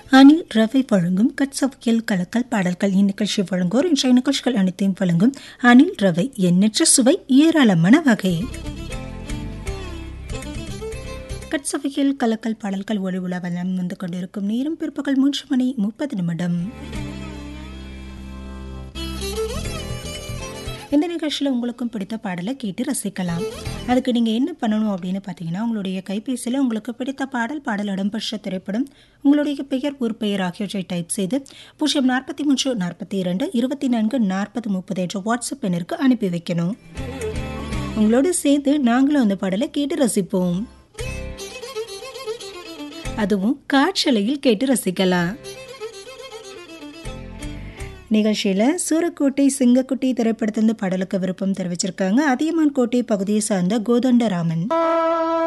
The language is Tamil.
அனில் ரவை வழங்கும் கட்சவையில் கலக்கல் பாடல்கள் இந்நிகழ்ச்சி வழங்குவோர் இன்றைய நிகழ்ச்சிகள் அனைத்தையும் வழங்கும் அனில் ரவை எண்ணற்ற சுவை ஏராளமான வகை கட்சவையில் கலக்கல் பாடல்கள் ஒளி உலவலம் வந்து கொண்டிருக்கும் நேரம் பிற்பகல் மூன்று மணி முப்பது நிமிடம் இந்த நிகழ்ச்சியில் உங்களுக்கும் பிடித்த பாடலை கேட்டு ரசிக்கலாம் அதுக்கு நீங்கள் என்ன பண்ணணும் அப்படின்னு பார்த்தீங்கன்னா உங்களுடைய கைபேசியில் உங்களுக்கு பிடித்த பாடல் பாடல் இடம்பெற்ற திரைப்படம் உங்களுடைய பெயர் ஊர் பெயர் ஆகியவற்றை டைப் செய்து பூஜ்ஜியம் நாற்பத்தி மூன்று நாற்பத்தி இரண்டு இருபத்தி நான்கு நாற்பது முப்பது என்ற வாட்ஸ்அப் எண்ணிற்கு அனுப்பி வைக்கணும் உங்களோடு சேர்த்து நாங்களும் அந்த பாடலை கேட்டு ரசிப்போம் அதுவும் காற்றலையில் கேட்டு ரசிக்கலாம் நிகழ்ச்சியில் சூரக்கோட்டை சிங்கக்குட்டி திரைப்படத்திலிருந்து பாடலுக்கு விருப்பம் தெரிவிச்சிருக்காங்க அதியமான் கோட்டை பகுதியை சார்ந்த கோதண்டராமன்